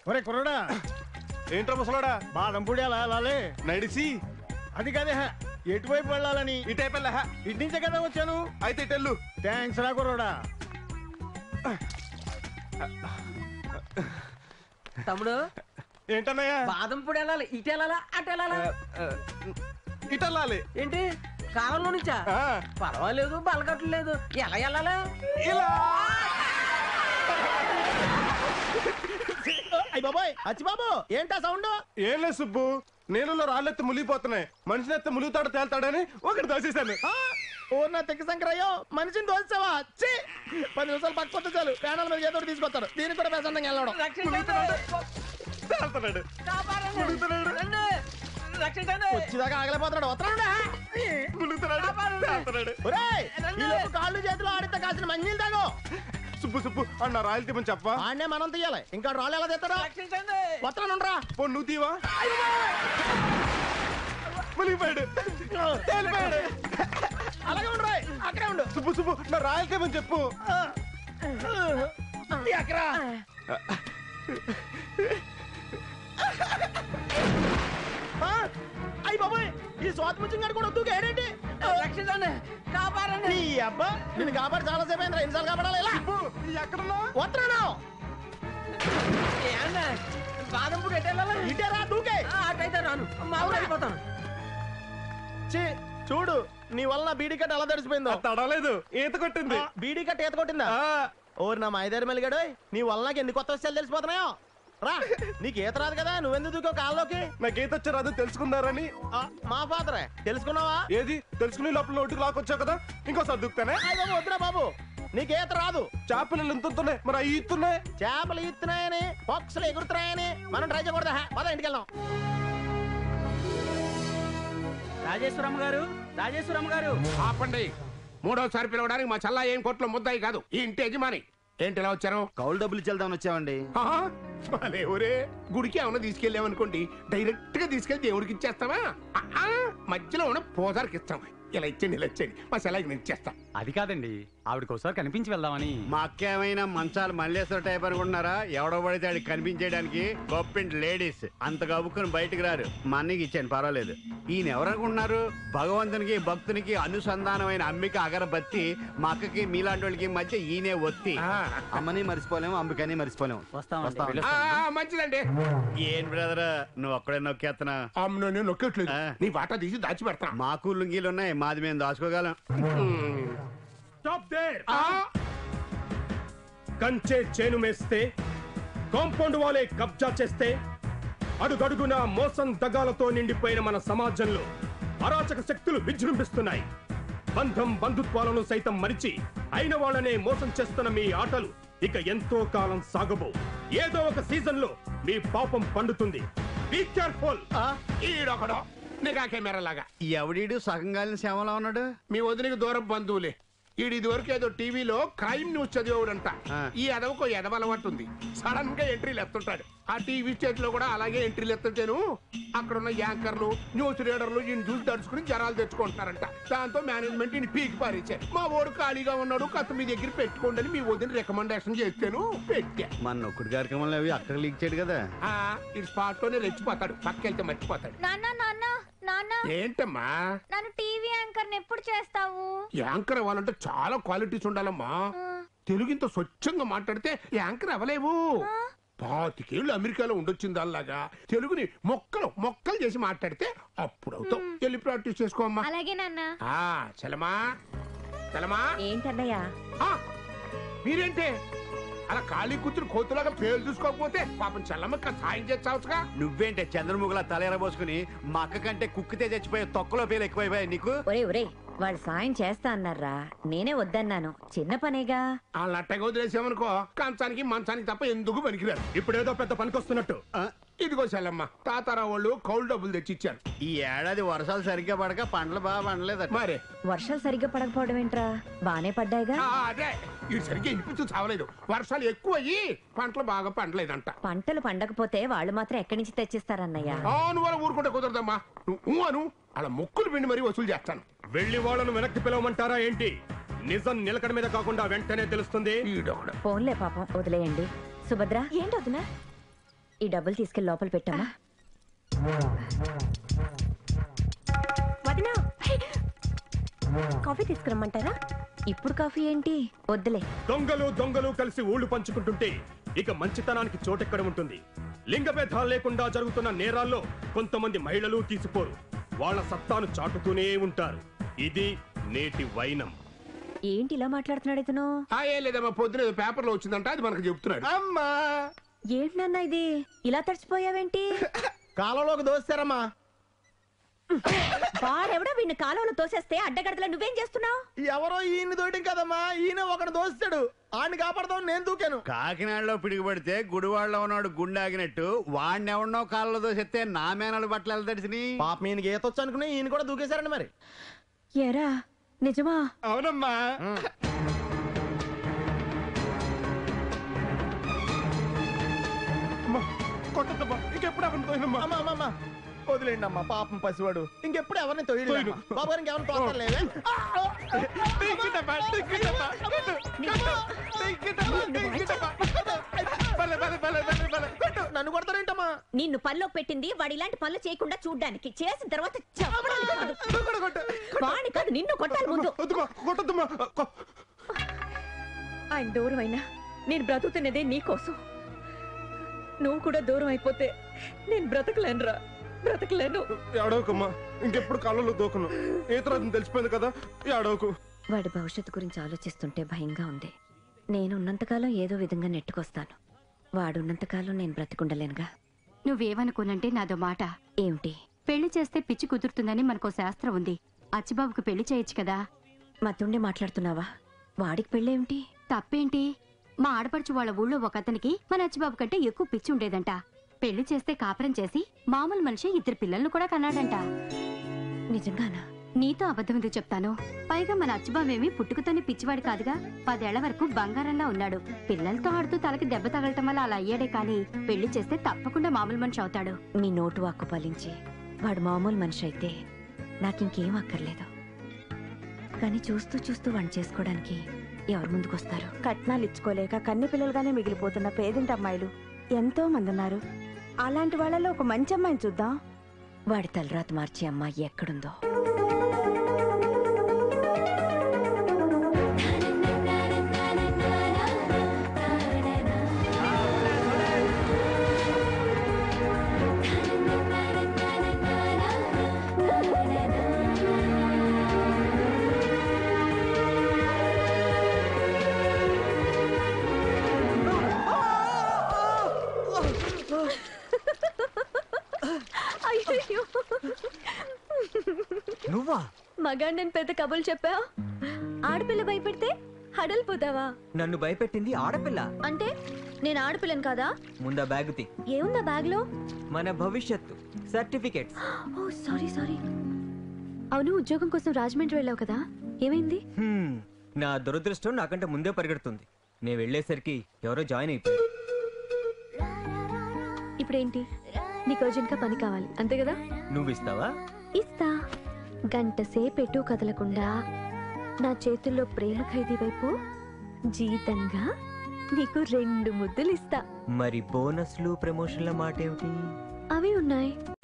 ఒరే కుర్రడా ఏంట్రా ముసలాడా బాదం పొడి అలా వెళ్ళాలి నడిసి అది కదే హ, ఎటువైపు వెళ్ళాలని ఇటైపెళ్ళ ఇటు నుంచే కదా వచ్చాను అయితే ఇటెళ్ళు థ్యాంక్స్ రా కుర్రోడా తమ్ముడు ఏంటన్నయ్యా బాదం పొడి వెళ్ళాలి ఇటు వెళ్ళాలా అటు వెళ్ళాలా ఇటెళ్ళాలి ఏంటి కాలంలో నుంచా ఆ, పర్వాలేదు బలగట్లేదు ఎలా వెళ్ళాలా ఇలా అయ్య బాబాయ్ అచ్చి బాబు ఏంటా సౌండ్ ఏం లేదు సుబ్బు నీళ్ళలో రాళ్ళెత్తి మునిగిపోతున్నాయి మనిషిని ఎత్తి ములుగుతాడు తేల్తాడని ఒకటి దోసేశాను ఓ నా తెక్క సంక్రయ్యో మనిషిని దోచావా ఛీ పది నిమిషాలు పక్కొస్తే చాలు ప్యానల్ మీద ఏదో ఒకటి తీసుకొస్తారు దీనికి కూడా ప్రశాంతంగా వెళ్ళడం తేల్తున్నాడు ములుగుతున్నాడు వచ్చేదాకా ఆగలేపోతున్నాడు వస్తున్నాడు ములుగుతున్నాడు తేల్తున్నాడు ఒరేయ్ ఈ లోపు కాళ్ళు చేతులు ఆడితే కాసిన మంజీలు తాగు సుబ్బు సుబ్బు అన్న రాయల్ తీమని చెప్పా ఆడనే మనం తీయాలి ఇంకా రాళ్ళు ఎలా తెస్తారా వస్తున్నానురా పో నువ్వు తీవా మునిగిపోయాడు తేలిపోయాడు అలాగే ఉండరా అక్కడే ఉండు సుబ్బు సుబ్బు నా రాయల్ తీమని చెప్పు ఎక్కరా అయ్యి బాబాయ్ ఈ స్వాతి ముత్యం గారు కూడా వద్దు ఏంటి రక్షించండి కాపాడండి ఈ అబ్బా నేను కాబట్టి చాలా సేపు అయింది ఎన్నిసార్లు కాపాడాలి ఇలా సుబ్బు ఎక్కడున్నా వస్తున్నాను ఏమన్నా? బాదం పొడి ఎటు వెళ్ళాలా ఇటే రా దూకే ఆ, అటైతే రాను మా ఊరు వెళ్ళిపోతాను ఛీ, చూడు నీ వల్ల నా బీడీ కట్ట ఎలా తడిసిపోయిందో తడలేదు ఈత కొట్టింది ఆ, బీడీ కట్ట ఈత కొట్టిందా ఆ, ఓరి నా మైదారి మెలిగాడు నీ వల్ల నాకు ఎన్ని కొత్త విషయాలు తెలిసిపోతున్నాయో రా నీకు ఈత రాదు కదా నువ్వెందుకు దూకో కాల్లోకి నాకు ఈత వచ్చారు అది తెలుసుకున్నారని ఆ, మా ఫాదరే తెలుసుకున్నావా ఏది తెలుసుకునే లోపల నోటికి లాక్కొచ్చావు కదా ఇంకోసారి దుక్కుతానే అయ్య బాబు వద్దురా బాబు నీకు ఈత రాదు చేపలు ఎంత ఉంటున్నాయి మరి అవి ఈతున్నాయి చేపలు ఈత్తున్నాయని పక్షులు ఎగురుతున్నాయని మనం ట్రై చేయకూడదా పద ఇంటికి వెళ్దాం రాజేశ్వరమ్మ గారు రాజేశ్వరమ్మ గారు ఆపండి మూడోసారి పిలవడానికి మా చల్లా ఏం కోట్లో ముద్దాయి కాదు ఈ ఇంటి యజమాని ఏంటి ఇలా వచ్చారు కౌలు డబ్బులు ఇచ్చేద్దామని వచ్చామండి ఆహా, భలే ఊరే గుడికి ఏమన్నా తీసుకెళ్ళామనుకోండి డైరెక్ట్ గా తీసుకెళ్లి దేవుడికి ఇచ్చేస్తావా ఆ, ఆ, మధ్యలో ఉన్న పోదారికి ఇస్తాం ఇలా ఇచ్చేయండి ఇలా ఇచ్చేయండి మా సెలవుకి నేను ఇచ్చేస్తా అది కాదండి ఆవిడకి ఒకసారి కనిపించి వెళ్దామని మా అక్క ఏమైనా మంచాలు మల్లేశ్వర టైప్ అనుకుంటున్నారా ఎవడో పడితే ఆడికి కనిపించేయడానికి గొప్పింటి లేడీస్ అంత గబుక్కుని బయటకు రారు మా అన్నకి ఇచ్చాను పర్వాలేదు ఈయన ఎవరు అనుకుంటున్నారు భగవంతునికి భక్తునికి అనుసంధానమైన అమ్మిక అగరబత్తి మా అక్కకి మీలాంటి వాళ్ళకి మధ్య ఈయనే ఒత్తి ఆ, అమ్మని మర్చిపోలేము అంబికని మర్చిపోలేము వస్తామండి వస్తాం. ఆ, ఆ, మంచిదండి ఏం బ్రదర్ నువ్వు ఒక్కడే నొక్కేస్తున్నా అమ్మ నేను నొక్కట్లేదు ఆ. నీ వాటా తీసి దాచి పెడతా మాకు లుంగీలు ఉన్నాయి మాది మేము దాచుకోగలం స్టాప్ దేర్ ఆ, కంచే చేను మేస్తే కాంపౌండ్ వాలే కబ్జా చేస్తే అడుగడుగునా మోసం దగాలతో నిండిపోయిన మన సమాజంలో అరాచక శక్తులు విజృంభిస్తున్నాయి బంధం బంధుత్వాలను సైతం మరిచి అయిన వాళ్ళనే మోసం చేస్తున్న మీ ఆటలు ఇక ఎంతో కాలం సాగబో ఏదో ఒక సీజన్ లో మీ పాపం పండుతుంది బీ కేర్ఫుల్ ఈడొకడు నిఘా కెమెరా లాగా ఎవడీడు సగం కాలిన సేవలో ఉన్నాడు మీ వదినకి దూరం బంధువులే ఈడు ఇది వరకు ఏదో టీవీలో క్రైమ్ న్యూస్ చదివేవాడంట ఆ. ఈ ఎదవకో ఎదవ అలవాటు ఉంది సడన్ గా ఎంట్రీలు ఎత్తుంటాడు ఆ టీవీ స్టేట్ లో కూడా అలాగే ఎంట్రీలు ఎత్తుంటేను అక్కడ ఉన్న యాంకర్లు న్యూస్ రీడర్లు ఈయన చూసి దడుచుకుని జనాలు తెచ్చుకుంటున్నారంట దాంతో మేనేజ్మెంట్ ఈయన పీకి పారేశారు మా ఓడు ఖాళీగా ఉన్నాడు కథ మీ దగ్గర పెట్టుకోండి అని మీ వదిన రికమెండేషన్ చేస్తాను పెట్టా మన నొక్కుడు కార్యక్రమంలో అవి అక్కడ లీక్ చేయడు కదా ఆ, ఈ స్పాట్ లోనే రెచ్చిపోతాడు పక్కెళ్తే మర్చిపోతాడు నాన్న నాన్న నాన్న ఏంటమ్మా నన్ను టీవీ యాంకర్ ఎప్పుడు చేస్తావు యాంకర్ అవ్వాలంటే చాలా క్వాలిటీస్ ఉండాలమ్మా తెలుగు ఇంత స్వచ్ఛంగా మాట్లాడితే యాంకర్ అవ్వలేవు పాతికేళ్ళు అమెరికాలో ఉండొచ్చింది అలాగా తెలుగుని మొక్కలు మొక్కలు చేసి మాట్లాడితే అప్పుడు అవుతావు వెళ్ళి ప్రాక్టీస్ చేసుకోమ్మా అలాగే నాన్న ఆ చలమా చలమా ఏంటన్నయ్యా ఆ, మీరేంటే అలా ఖాళీ కూర్చుని కోతులాగా పేరు చూసుకోకపోతే పాపం చల్లమ్మక్క సాయం చేస్తావుగా నువ్వేంటే చంద్రముఖలా తల ఎరబోసుకుని మా అక్క కంటే కుక్కితే చచ్చిపోయే తొక్కలో పేలు ఎక్కువైపోయాయి నీకు ఒరే ఒరే వాళ్ళు సాయం చేస్తా అన్నారా నేనే వద్దన్నాను చిన్న పనేగా వాళ్ళ అట్టగా వదిలేసామనుకో కంచానికి మంచానికి తప్ప ఎందుకు పనికిరారు ఇప్పుడేదో పెద్ద పనికొస్తున్నట్టు ఆ, ఇదిగో చల్లమ్మ తాతారావు వాళ్ళు కౌలు డబ్బులు తెచ్చిచ్చారు ఈ ఏడాది వర్షాలు సరిగ్గా పడక పంటలు బాగా పండలేదట మరే వర్షాలు సరిగ్గా పడకపోవడం ఏంట్రా బానే పడ్డాయిగా ఆ, అదే ఇది సరిగ్గా ఇనిపించు చావలేదు వర్షాలు ఎక్కువ అయ్యి పంటలు బాగా పండలేదంట పంటలు పండకపోతే వాళ్ళు మాత్రం ఎక్కడి నుంచి తెచ్చిస్తారన్నయ్య ఆ, నువ్వు అలా ఊరుకుంటే కుదరదమ్మా నువ్వు ఊ అను అలా ముక్కులు పిండి మరీ వసూలు చేస్తాను వెళ్ళి వాళ్ళను వెనక్కి పిలవమంటారా ఏంటి నిజం నిలకడ మీద కాకుండా వెంటనే తెలుస్తుంది ఈడొకడు ఫోన్లే పాపం వదిలేయండి సుభద్ర ఏంటి వదినా ఈ డబ్బులు తీసుకెళ్లి లోపల పెట్టమ్మా వదినా కాఫీ తీసుకురమ్మంటారా ఇప్పుడు కాఫీ ఏంటి వద్దులే దొంగలు దొంగలు కలిసి ఊళ్ళు పంచుకుంటుంటే ఇక మంచితనానికి చోటెక్కడ ఉంటుంది లింగ భేదాలు లేకుండా జరుగుతున్న నేరాల్లో కొంతమంది మహిళలు తీసిపోరు వాళ్ళ సత్తాను చాటుతూనే ఉంటారు ఇది నేటి వైనం ఏంటి ఇలా మాట్లాడుతున్నాడు ఇతను ఆ ఏం లేదమ్మా పొద్దున ఏదో పేపర్లో వచ్చిందంట అది మనకు చెప్తున్నాడు అమ్మా ఏంటి నాన్న ఇది ఇలా తడిచిపోయావేంటి కాలంలోకి దోస్తారమ్మా వాడెవడో వీడిని కాలువలో తోసేస్తే అడ్డగడతలో నువ్వేం చేస్తున్నావు ఎవరో ఈయన్ని దోయటం కదమ్మా ఈయన ఒకడు దోస్తాడు ఆడిని కాపాడదాం నేను దూకాను కాకినాడలో పిడుగుపడితే గుడివాడలో ఉన్నాడు గుండె ఆగినట్టు వాడిని ఎవడనో కాళ్ళలో దోసెత్తే నా మేనలు బట్టలు ఎలా తడిసిని పాప ఈయనకి ఈతొచ్చు అనుకుని ఈయన కూడా దూకేశారండి మరి ఎరా నిజమా అవునమ్మా అమ్మా, కొట్టద్దమ్మా ఇంకెప్పుడు అవన్నీ తోయనమ్మా అమ్మా అమ్మా అమ్మా వదిలేండి అమ్మా పాపం పసివాడు ఇంకెప్పుడు ఎవరిని తొయ్యడు తొయ్యను. బాబు గారికి ఎవరిని తోస్తారు లేవే టిక్కిటమ్మా, టిక్కిటమ్మా, టిక్కిటమ్మా, టిక్కిటమ్మా. భలే, భలే, భలే, భలే, భలే. కొట్టు. నన్ను కొడతారేంటమ్మా నిన్ను పనిలో పెట్టింది వాడు ఇలాంటి పనులు చేయకుండా చూడ్డానికి చేసిన తర్వాత చెప్పడానికి కాదు. నువ్వు కూడా కొట్టు. వాడిని కాదు నిన్ను కొట్టాలి ముందు వద్దుమా, కొట్టొద్దమ్మా. కొ- ఆయన దూరం అయినా నేను బ్రతుకుతున్నదే నీకోసం నువ్వు కూడా దూరం అయిపోతే నేను బ్రతకలేనురా బ్రతకలేను ఏడవకమ్మా ఇంకెప్పుడు కాళ్ళలో దూకను ఈతరాజు తెలిసిపోయింది కదా ఏడవకు వాడి భవిష్యత్తు గురించి ఆలోచిస్తుంటే భయంగా ఉంది నేను ఉన్నంతకాలం ఏదో విధంగా నెట్టుకొస్తాను వాడున్నంతకాలం నేను బ్రతికుండలేనుగా నువ్వేమనుకోనంటే నాదో మాట ఏమిటి పెళ్లి చేస్తే పిచ్చి కుదురుతుందని మనకో శాస్త్రం ఉంది అచ్చిబాబుకు పెళ్లి చేయొచ్చు కదా మతుండి మాట్లాడుతున్నావా వాడికి పెళ్ళేమిటి తప్పేంటి మా ఆడపడుచు వాళ్ళ ఊళ్ళో ఒక అతనికి మన అచ్చిబాబు కంటే ఎక్కువ పిచ్చి ఉండేదంట పెళ్లి చేస్తే కాపురం చేసి మామూలు మనిషి ఇద్దరు పిల్లల్ని కూడా కన్నాడంట నిజంగానా నీతో అబద్ధం ఎందుకు చెప్తాను పైగా మన అచ్చిబాబేమి పుట్టుకతోనే పిచ్చివాడు కాదుగా పదేళ్ల వరకు బంగారంలా ఉన్నాడు పిల్లలతో ఆడుతూ తలకి దెబ్బ తగలటం వల్ల అలా అయ్యాడే కానీ పెళ్లి చేస్తే తప్పకుండా మామూలు మనిషి అవుతాడు మీ నోటు వాక్కు పాలించి వాడు మామూలు మనిషి అయితే నాకింకేం అక్కర్లేదు కానీ చూస్తూ చూస్తూ వాణ్ణి చేసుకోవడానికి ఎవరు ముందుకొస్తారు కట్నాలు ఇచ్చుకోలేక కన్ని పిల్లలుగానే మిగిలిపోతున్న పేదింటి అమ్మాయిలు ఎంతో మంది ఉన్నారు అలాంటి వాళ్ళలో ఒక మంచి అమ్మాయిని చూద్దాం వాడి తలరాత మార్చే అమ్మాయి ఎక్కడుందో అయ్యో నువ్వా మగాడు నేను పెద్ద కబుర్లు చెప్పా ఆడపిల్ల భయపెడితే హడలిపోతావా నన్ను భయపెట్టింది ఆడపిల్ల అంటే నేను ఆడపిల్లను కాదా ముందా బ్యాగు తీ ఏముందా బ్యాగ్ లో మన భవిష్యత్తు సర్టిఫికెట్స్ ఓ సారీ సారీ అవును ఉద్యోగం కోసం రాజమండ్రి వెళ్ళావు కదా ఏమైంది హ్మ్, నా దురదృష్టం నాకంటే ముందే పరిగెడుతుంది నేను వెళ్ళేసరికి ఎవరో జాయిన్ అయిపోయారు ఇప్పుడేంటి నీకు అర్జెంట్గా పని కావాలి అంతే కదా నువ్వు ఇస్తావా ఇస్తా గంట సేపెటు కదలకుండా నా చేతుల్లో ప్రేమ ఖైదీ వైపు జీతంగా నీకు రెండు ముద్దులు ఇస్తా మరి బోనస్లు ప్రమోషన్ల మాట ఏమిటి అవి ఉన్నాయి